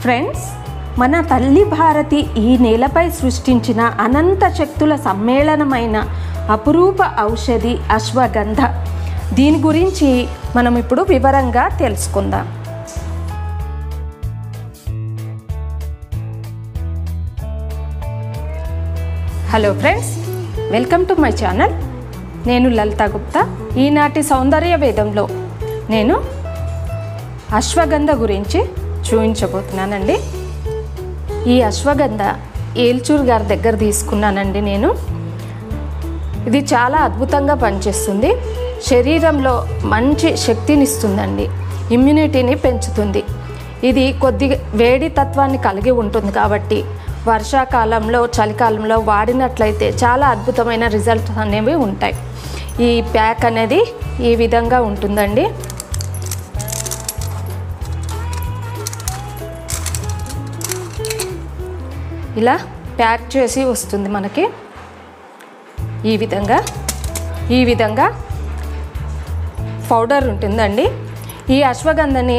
friends మన తల్లి భారతి ఈ నేలపై సృష్టించిన అనంత శక్తుల సమ్మేళనమైన అపురూప ఔషధి అశ్వగంధ దీని గురించి మనం ఇప్పుడు వివరంగా తెలుసుకుందాం hello friends welcome to my channel నేను లలిత గుప్తా ఈనాటి సౌందర్య వేదంలో నేను అశ్వగంధ గురించి చూపించబోతున్నానండి ఈ అశ్వగంధ ఏల్చూర్ గారి దగ్గర తీసుకున్నానండి నేను ఇది చాలా అద్భుతంగా పనిచేస్తుంది శరీరంలో మంచి శక్తిని ఇస్తుందండి ఇమ్యూనిటీని పెంచుతుంది ఇది కొద్ది వేడి తత్వాన్ని కలిగి ఉంటుంది కాబట్టి వర్షాకాలంలో చలికాలంలో వాడినట్లయితే చాలా అద్భుతమైన రిజల్ట్స్ అనేవి ఉంటాయి ఈ ప్యాక్ అనేది ఈ విధంగా ఉంటుందండి ఇలా ప్యాక్ చేసి వస్తుంది మనకి ఈ విధంగా ఈ విధంగా పౌడర్ ఉంటుందండి ఈ అశ్వగంధని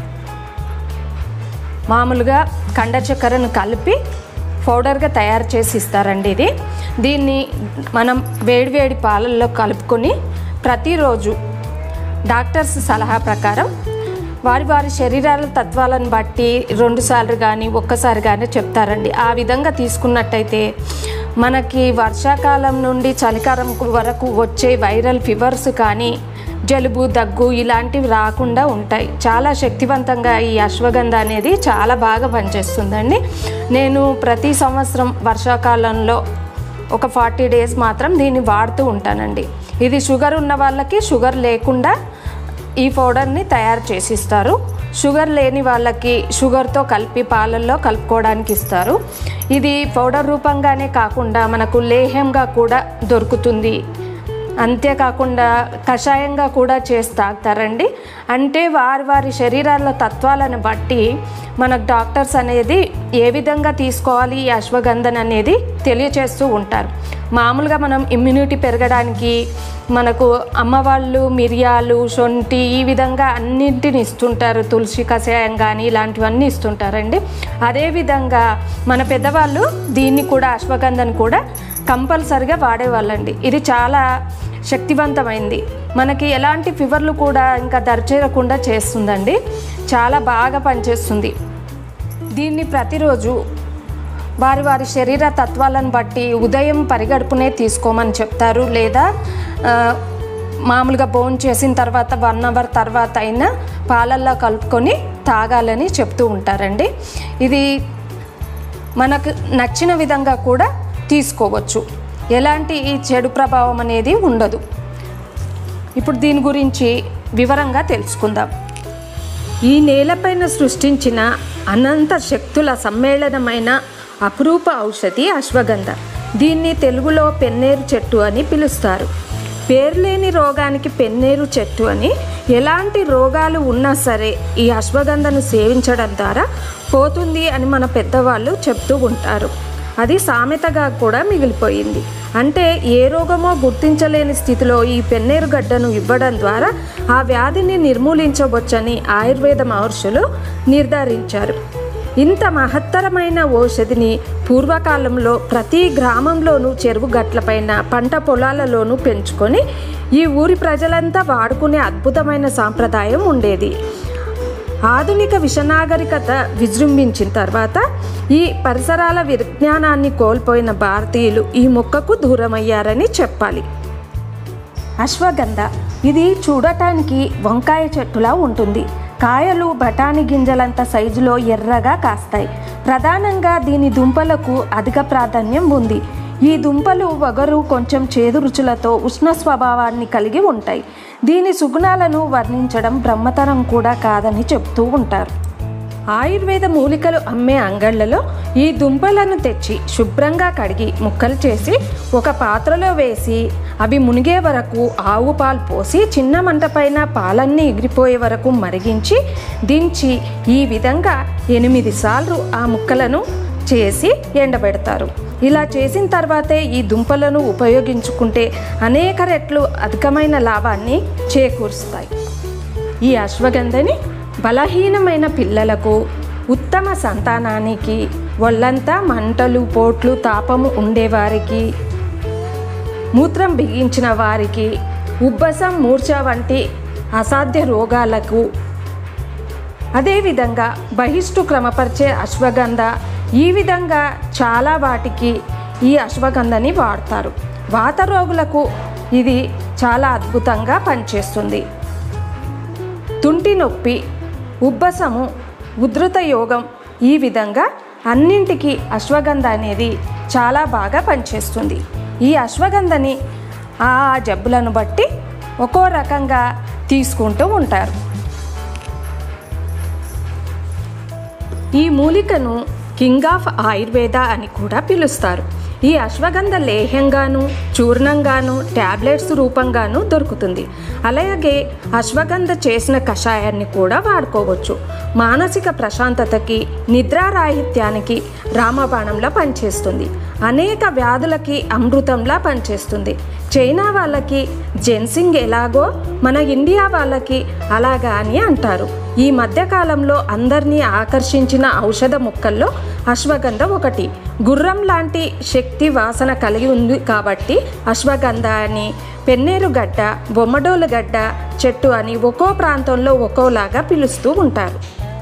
మామూలుగా కండ చక్కెరను కలిపి పౌడర్గా తయారు చేసి ఇస్తారండి ఇది దీన్ని మనం వేడివేడి పాలల్లో కలుపుకొని ప్రతిరోజు డాక్టర్స్ సలహా ప్రకారం వారి వారి శరీరాల తత్వాలను బట్టి రెండుసార్లు కానీ ఒక్కసారి కానీ చెప్తారండి ఆ విధంగా తీసుకున్నట్టయితే మనకి వర్షాకాలం నుండి చలికాలం వరకు వచ్చే వైరల్ ఫీవర్స్ కానీ జలుబు దగ్గు ఇలాంటివి రాకుండా ఉంటాయి చాలా శక్తివంతంగా ఈ అశ్వగంధ అనేది చాలా బాగా పనిచేస్తుందండి నేను ప్రతి సంవత్సరం వర్షాకాలంలో ఒక ఫార్టీ డేస్ మాత్రం దీన్ని వాడుతూ ఉంటానండి ఇది షుగర్ ఉన్న వాళ్ళకి షుగర్ లేకుండా ఈ పౌడర్ని తయారు చేసి ఇస్తారు షుగర్ లేని వాళ్ళకి షుగర్తో కలిపి పాలల్లో కలుపుకోవడానికి ఇస్తారు ఇది పౌడర్ రూపంగానే కాకుండా మనకు లేహ్యంగా కూడా దొరుకుతుంది అంతేకాకుండా కషాయంగా కూడా చేసి తాగుతారండి అంటే వారి వారి శరీరాల తత్వాలను బట్టి మనకు డాక్టర్స్ అనేది ఏ విధంగా తీసుకోవాలి ఈ అశ్వగంధన్ అనేది తెలియచేస్తూ ఉంటారు మామూలుగా మనం ఇమ్యూనిటీ పెరగడానికి మనకు అమ్మవాళ్ళు మిరియాలు శొంఠి ఈ విధంగా అన్నింటిని ఇస్తుంటారు తులసి కషాయం కానీ ఇలాంటివన్నీ ఇస్తుంటారండి అదేవిధంగా మన పెద్దవాళ్ళు దీన్ని కూడా అశ్వగంధను కూడా కంపల్సరిగా వాడేవాళ్ళండి ఇది చాలా శక్తివంతమైంది మనకి ఎలాంటి ఫీవర్లు కూడా ఇంకా దరిచేరకుండా చేస్తుందండి చాలా బాగా పనిచేస్తుంది దీన్ని ప్రతిరోజు వారి వారి శరీర తత్వాలను బట్టి ఉదయం పరిగడుపునే తీసుకోమని చెప్తారు లేదా ఆ, మామూలుగా భోజనం చేసిన తర్వాత వన్ అవర్ తర్వాత అయినా పాలల్లో కలుపుకొని తాగాలని చెప్తూ ఉంటారండి ఇది మనకు నచ్చిన విధంగా కూడా తీసుకోవచ్చు ఎలాంటి ఈ చెడు ప్రభావం అనేది ఉండదు ఇప్పుడు దీని గురించి వివరంగా తెలుసుకుందాం ఈ నేలపైన సృష్టించిన అనంత శక్తుల సమ్మేళనమైన అపురూప ఔషధి అశ్వగంధ దీన్ని తెలుగులో పెన్నేరు చెట్టు అని పిలుస్తారు పేర్లేని రోగానికి పెన్నేరు చెట్టు అని ఎలాంటి రోగాలు ఉన్నా సరే ఈ అశ్వగంధను సేవించడం ద్వారా పోతుంది అని మన పెద్దవాళ్ళు చెప్తూ ఉంటారు అది సామెతగా కూడా మిగిలిపోయింది అంటే ఏ రోగమో గుర్తించలేని స్థితిలో ఈ పెన్నేరు గడ్డను ఇవ్వడం ద్వారా ఆ వ్యాధిని నిర్మూలించవచ్చని ఆయుర్వేద మహర్షులు నిర్ధారించారు ఇంత మహత్తరమైన ఔషధిని పూర్వకాలంలో ప్రతి గ్రామంలోనూ చెరువు గట్లపైన పంట పొలాలలోనూ పెంచుకొని ఈ ఊరి ప్రజలంతా వాడుకునే అద్భుతమైన సాంప్రదాయం ఉండేది ఆధునిక విషనాగరికత విజృంభించిన తర్వాత ఈ పరిసరాల విజ్ఞానాన్ని కోల్పోయిన భారతీయులు ఈ మొక్కకు దూరమయ్యారని చెప్పాలి అశ్వగంధ ఇది చూడటానికి వంకాయ చెట్టులా ఉంటుంది కాయలు బఠానీ గింజలంత సైజులో ఎర్రగా కాస్తాయి ప్రధానంగా దీని దుంపలకు అధిక ప్రాధాన్యం ఉంది ఈ దుంపలు వగరు కొంచెం చేదు రుచులతో ఉష్ణ స్వభావాన్ని కలిగి ఉంటాయి దీని సుగుణాలను వర్ణించడం బ్రహ్మతరం కూడా కాదని చెప్తూ ఉంటారు ఆయుర్వేద మూలికలు అమ్మే అంగళ్లలో ఈ దుంపలను తెచ్చి శుభ్రంగా కడిగి ముక్కలు చేసి ఒక పాత్రలో వేసి అవి మునిగే వరకు ఆవు పాలు పోసి చిన్న మంట పైన పాలన్నీ ఎగిరిపోయే వరకు మరిగించి దించి ఈ విధంగా ఎనిమిది సార్లు ఆ ముక్కలను చేసి ఎండబెడతారు ఇలా చేసిన తర్వాతే ఈ దుంపలను ఉపయోగించుకుంటే అనేక రెట్లు అధికమైన లాభాన్ని చేకూరుస్తాయి ఈ అశ్వగంధని బలహీనమైన పిల్లలకు ఉత్తమ సంతానానికి ఒళ్ళంతా మంటలు పోట్లు తాపము ఉండేవారికి మూత్రం బిగించిన వారికి ఉబ్బసం మూర్ఛ వంటి అసాధ్య రోగాలకు అదేవిధంగా బహిష్టు క్రమపరిచే అశ్వగంధ ఈ విధంగా చాలా వాటికి ఈ అశ్వగంధని వాడతారు వాత రోగులకు ఇది చాలా అద్భుతంగా పనిచేస్తుంది తుంటి నొప్పి ఉబ్బసము ఉధృత యోగం ఈ విధంగా అన్నింటికి అశ్వగంధ అనేది చాలా బాగా పనిచేస్తుంది ఈ అశ్వగంధని ఆ ఆ జబ్బులను బట్టి ఒక్కో రకంగా తీసుకుంటూ ఉంటారు ఈ మూలికను కింగ్ ఆఫ్ ఆయుర్వేద అని కూడా పిలుస్తారు ఈ అశ్వగంధ లేహ్యంగాను చూర్ణంగాను ట్యాబ్లెట్స్ రూపంగాను దొరుకుతుంది అలాగే అశ్వగంధ చేసిన కషాయాన్ని కూడా వాడుకోవచ్చు మానసిక ప్రశాంతతకి నిద్రారాహిత్యానికి రామబాణంలా పనిచేస్తుంది అనేక వ్యాధులకి అమృతంలా పనిచేస్తుంది చైనా వాళ్ళకి జెన్సింగ్ ఎలాగో మన ఇండియా వాళ్ళకి అలాగా అని అంటారు ఈ మధ్యకాలంలో అందరినీ ఆకర్షించిన ఔషధ మొక్కల్లో అశ్వగంధ ఒకటి గుర్రం లాంటి శక్తి వాసన కలిగి ఉంది కాబట్టి అశ్వగంధ అని పెన్నేరుగడ్డ బొమ్మడోలు గడ్డ చెట్టు అని ఒక్కో ప్రాంతంలో ఒక్కోలాగా పిలుస్తూ ఉంటారు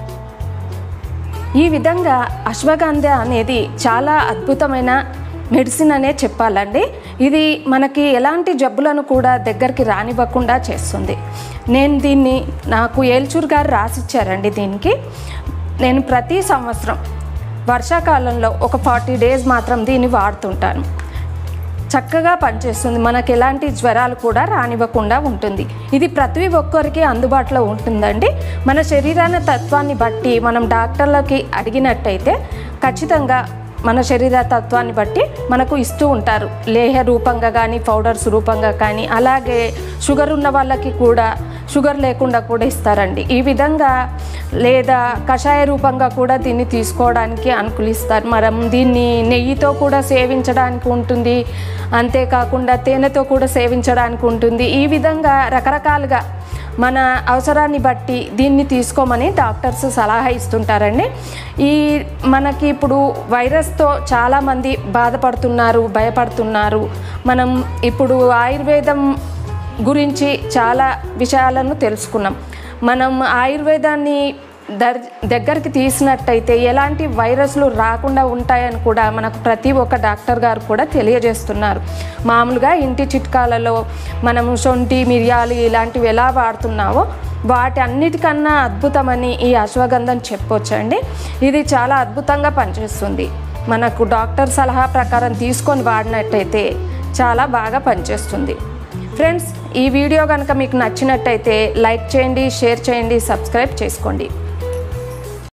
ఈ విధంగా అశ్వగంధ అనేది చాలా అద్భుతమైన మెడిసిన్ అనే చెప్పాలండి ఇది మనకి ఎలాంటి జబ్బులను కూడా దగ్గరికి రానివ్వకుండా చేస్తుంది నేను దీన్ని నాకు ఏల్చూర్ గారు రాసిచ్చారండి దీనికి నేను ప్రతి సంవత్సరం వర్షాకాలంలో ఒక ఫార్టీ డేస్ మాత్రం దీన్ని వాడుతుంటాను చక్కగా పనిచేస్తుంది మనకు ఎలాంటి జ్వరాలు కూడా రానివ్వకుండా ఉంటుంది ఇది ప్రతి ఒక్కరికి అందుబాటులో ఉంటుందండి మన శరీరాన తత్వాన్ని బట్టి మనం డాక్టర్లకి అడిగినట్టయితే ఖచ్చితంగా మన శరీర తత్వాన్ని బట్టి మనకు ఇస్తూ ఉంటారు లేహ రూపంగా కానీ పౌడర్స్ రూపంగా కానీ అలాగే షుగర్ ఉన్న వాళ్ళకి కూడా షుగర్ లేకుండా కూడా ఇస్తారండి ఈ విధంగా లేదా కషాయ రూపంగా కూడా దీన్ని తీసుకోవడానికి అనుకూలిస్తారు మనం దీన్ని నెయ్యితో కూడా సేవించడానికి ఉంటుంది అంతేకాకుండా తేనెతో కూడా సేవించడానికి ఉంటుంది ఈ విధంగా రకరకాలుగా మన అవసరాన్ని బట్టి దీన్ని తీసుకోమని డాక్టర్స్ సలహా ఇస్తుంటారండి ఈ మనకి ఇప్పుడు వైరస్తో చాలామంది బాధపడుతున్నారు భయపడుతున్నారు మనం ఇప్పుడు ఆయుర్వేదం గురించి చాలా విషయాలను తెలుసుకున్నాం మనం ఆయుర్వేదాన్ని దర్ దగ్గరికి తీసినట్టయితే ఎలాంటి వైరస్లు రాకుండా ఉంటాయని కూడా మనకు ప్రతి ఒక్క డాక్టర్ గారు కూడా తెలియజేస్తున్నారు మామూలుగా ఇంటి చిట్కాలలో మనము శొంఠి మిరియాలు ఇలాంటివి ఎలా వాడుతున్నావో వాటి అన్నిటికన్నా అద్భుతమని ఈ అశ్వగంధం చెప్పొచ్చండి ఇది చాలా అద్భుతంగా పనిచేస్తుంది మనకు డాక్టర్ సలహా ప్రకారం తీసుకొని వాడినట్టయితే చాలా బాగా పనిచేస్తుంది ఫ్రెండ్స్ ఈ వీడియో కనుక మీకు నచ్చినట్టయితే లైక్ చేయండి షేర్ చేయండి సబ్స్క్రైబ్ చేసుకోండి